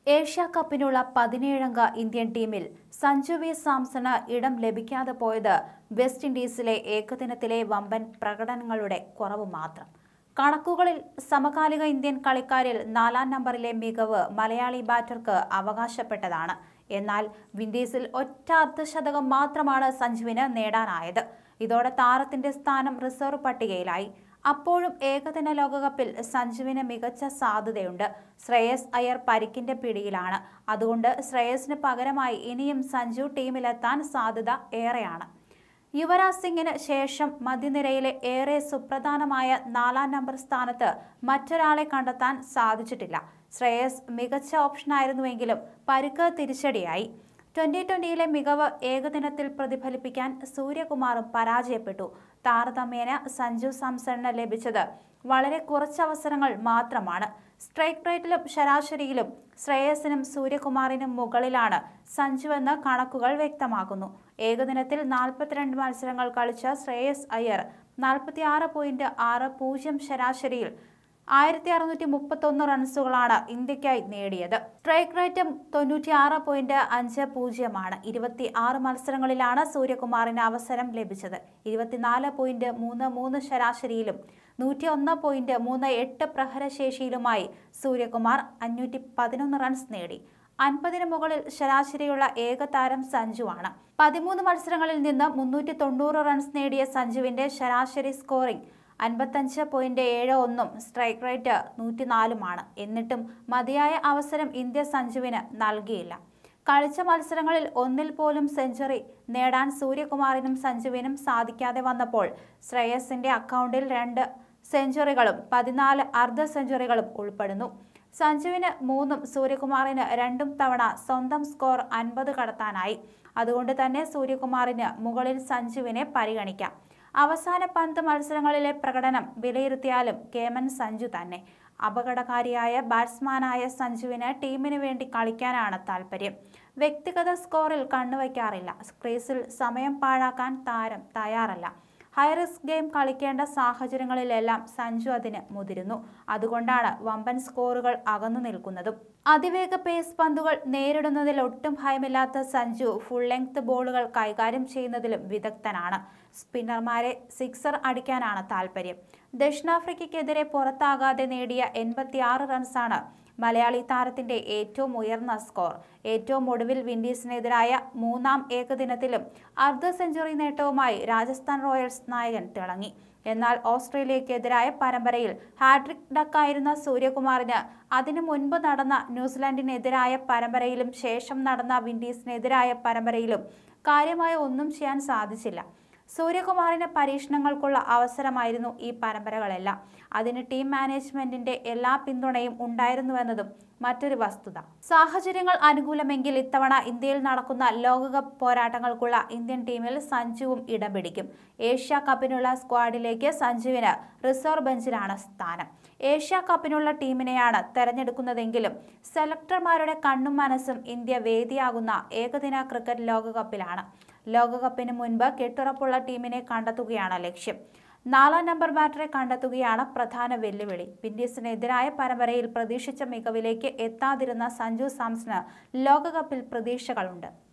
Asia കപ്പിനുള്ള പതിനേഴംഗ Indian ടീമിൽ Sanju V Samson ഇടം ലഭിക്കാതെ പോയത് വെസ്റ്റ് ഇൻഡീസിലെ ഏകദിനത്തിലെ വമ്പൻ പ്രകടനങ്ങളുടെ കുറവ് മാത്രം കണക്കുകളിൽ സമകാലിക ഇന്ത്യൻ കളിക്കാരിൽ നാലാം നമ്പറിലെ മികവ് മലയാളി ബാറ്റർക്ക് അവകാശപ്പെട്ടതാണ് എന്നാൽ വിൻഡീസിൽ ഒറ്റ അർദ്ധശതകം മാത്രമാണ് സഞ്ജുവിന് നേടാനായത് ഇതോടെ താരത്തിന്റെ സ്ഥാനം റിസർവ് പട്ടികയിലായി അപ്പോഴും ഏകദിന ലോകകപ്പിൽ സഞ്ജുവിന് മികച്ച സാധ്യതയുണ്ട് ശ്രേയസ് അയ്യർ പരിക്കിന്റെ പിടിയിലാണ് അതുകൊണ്ട് ശ്രേയസിന് പകരമായി ഇനിയും സഞ്ജു ടീമിലെത്താൻ സാധ്യത ഏറെയാണ് യുവരാജ് സിംഗിന് ശേഷം മധ്യനിരയിലെ ഏറെ സുപ്രധാനമായ നാലാം നമ്പർ സ്ഥാനത്ത് മറ്റൊരാളെ കണ്ടെത്താൻ സാധിച്ചിട്ടില്ല ശ്രേയസ് മികച്ച ഓപ്ഷനായിരുന്നുവെങ്കിലും പരുക്ക് തിരിച്ചടിയായി ട്വന്റി ട്വന്റിയിലെ മികവ് ഏകദിനത്തിൽ പ്രതിഫലിപ്പിക്കാൻ സൂര്യകുമാറും പരാജയപ്പെട്ടു താരതമ്യേന സഞ്ജു സാംസണിന് ലഭിച്ചത് വളരെ കുറച്ച് അവസരങ്ങൾ മാത്രമാണ് സ്ട്രൈക്ക് റേറ്റിലും ശരാശരിയിലും ശ്രേയസിനും സൂര്യകുമാറിനും മുകളിലാണ് സഞ്ജു എന്ന് കണക്കുകൾ വ്യക്തമാക്കുന്നു ഏകദിനത്തിൽ നാൽപ്പത്തിരണ്ട് മത്സരങ്ങൾ കളിച്ച ശ്രേയസ് അയ്യർ നാൽപ്പത്തിയാറ് പോയിന്റ് ആറ് പൂജ്യം ശരാശരിയിൽ ആയിരത്തി അറുന്നൂറ്റി മുപ്പത്തൊന്ന് റൺസുകളാണ് ഇന്ത്യക്കായി നേടിയത് സ്ട്രൈക്ക് റേറ്റും തൊണ്ണൂറ്റിയാറ് പോയിന്റ് അഞ്ച് പൂജ്യമാണ് ഇരുപത്തി ആറ് മത്സരങ്ങളിലാണ് സൂര്യകുമാറിന് അവസരം ലഭിച്ചത് ഇരുപത്തിനാല് പോയിന്റ് മൂന്ന് മൂന്ന് ശരാശരിയിലും നൂറ്റി ഒന്ന് പോയിന്റ് മൂന്ന് എട്ട് പ്രഹരശേഷിയിലുമായി സൂര്യകുമാർ അഞ്ഞൂറ്റി പതിനൊന്ന് റൺസ് നേടി അൻപതിന് മുകളിൽ ശരാശരിയുള്ള ഏക താരം സഞ്ജുവാണ് പതിമൂന്ന് മത്സരങ്ങളിൽ നിന്ന് മുന്നൂറ്റി തൊണ്ണൂറ് റൺസ് നേടിയ സഞ്ജുവിന്റെ ശരാശരി സ്കോറിംഗ് അൻപത്തഞ്ച് പോയിന്റ് ഏഴ് ഒന്നും സ്ട്രൈക്ക് റേറ്റ് നൂറ്റിനാലുമാണ് എന്നിട്ടും മതിയായ അവസരം ഇന്ത്യ സഞ്ജുവിന് നൽകിയില്ല കളിച്ച മത്സരങ്ങളിൽ ഒന്നിൽ പോലും സെഞ്ചുറി നേടാൻ സൂര്യകുമാറിനും സഞ്ജുവിനും സാധിക്കാതെ വന്നപ്പോൾ ശ്രേയസിന്റെ അക്കൗണ്ടിൽ രണ്ട് സെഞ്ചുറികളും പതിനാല് അർദ്ധ സെഞ്ചുറികളും ഉൾപ്പെടുന്നു സഞ്ജുവിന് മൂന്നും സൂര്യകുമാറിന് രണ്ടും തവണ സ്വന്തം സ്കോർ അൻപത് കടത്താനായി അതുകൊണ്ട് തന്നെ സൂര്യകുമാറിന് മുകളിൽ സഞ്ജുവിനെ പരിഗണിക്കാം അവസാന പന്ത് മത്സരങ്ങളിലെ പ്രകടനം വിലയിരുത്തിയാലും കേമൻ സഞ്ജു തന്നെ അപകടകാരിയായ ബാറ്റ്സ്മാനായ സഞ്ജുവിന് ടീമിന് വേണ്ടി കളിക്കാനാണ് താല്പര്യം വ്യക്തിഗത സ്കോറിൽ കണ്ണുവയ്ക്കാറില്ല ക്രീസിൽ സമയം പാഴാക്കാൻ താരം തയ്യാറല്ല ഹൈറിസ്ക് ഗെയിം കളിക്കേണ്ട സാഹചര്യങ്ങളിലെല്ലാം സഞ്ജു അതിന് മുതിരുന്നു അതുകൊണ്ടാണ് വമ്പൻ സ്കോറുകൾ അകന്നു നിൽക്കുന്നതും അതിവേഗ പേസ് പന്തുകൾ നേരിടുന്നതിൽ ഒട്ടും ഭയമില്ലാത്ത സഞ്ജു ഫുൾ ലെങ്ത് ബോളുകൾ കൈകാര്യം ചെയ്യുന്നതിലും വിദഗ്ധനാണ് സ്പിന്നർമാരെ സിക്സർ അടിക്കാനാണ് താല്പര്യം ദക്ഷിണാഫ്രിക്കയ്ക്കെതിരെ പുറത്താകാതെ നേടിയ എൺപത്തിയാറ് റൺസാണ് മലയാളി താരത്തിന്റെ ഏറ്റവും ഉയർന്ന സ്കോർ ഏറ്റവും ഒടുവിൽ വിൻഡീസിനെതിരായ മൂന്നാം ഏകദിനത്തിലും അർദ്ധ സെഞ്ചുറി നേട്ടവുമായി രാജസ്ഥാൻ റോയൽസ് നായകൻ തിളങ്ങി എന്നാൽ ഓസ്ട്രേലിയക്കെതിരായ പരമ്പരയിൽ ഹാട്രിക് ഡക്കായിരുന്ന സൂര്യകുമാറിന് അതിനു മുൻപ് നടന്ന ന്യൂസിലാൻഡിനെതിരായ പരമ്പരയിലും ശേഷം നടന്ന വിൻഡീസിനെതിരായ പരമ്പരയിലും കാര്യമായ ഒന്നും ചെയ്യാൻ സാധിച്ചില്ല സൂര്യകുമാറിന് പരീക്ഷണങ്ങൾക്കുള്ള അവസരമായിരുന്നു ഈ പരമ്പരകളെല്ലാം അതിന് ടീം മാനേജ്മെന്റിന്റെ എല്ലാ പിന്തുണയും ഉണ്ടായിരുന്നുവെന്നതും മറ്റൊരു വസ്തുത സാഹചര്യങ്ങൾ അനുകൂലമെങ്കിൽ ഇത്തവണ ഇന്ത്യയിൽ നടക്കുന്ന ലോകകപ്പ് പോരാട്ടങ്ങൾക്കുള്ള ഇന്ത്യൻ ടീമിൽ സഞ്ജുവും ഇടം പിടിക്കും ഏഷ്യ കപ്പിനുള്ള സ്ക്വാഡിലേക്ക് സഞ്ജുവിന് റിസർവ് ബെഞ്ചിലാണ് സ്ഥാനം ഏഷ്യ കപ്പിനുള്ള ടീമിനെയാണ് തെരഞ്ഞെടുക്കുന്നതെങ്കിലും സെലക്ടർമാരുടെ കണ്ണും മനസ്സും ഇന്ത്യ വേദിയാകുന്ന ഏകദിന ക്രിക്കറ്റ് ലോകകപ്പിലാണ് ലോകകപ്പിന് മുൻപ് കെട്ടുറപ്പുള്ള ടീമിനെ കണ്ടെത്തുകയാണ് ലക്ഷ്യം നാലാം നമ്പർ ബാറ്ററെ കണ്ടെത്തുകയാണ് പ്രധാന വെല്ലുവിളി വിൻഡീസിനെതിരായ പരമ്പരയിൽ പ്രതീക്ഷിച്ച മികവിലേക്ക് എത്താതിരുന്ന സഞ്ജു സാംസണ് ലോകകപ്പിൽ പ്രതീക്ഷകളുണ്ട്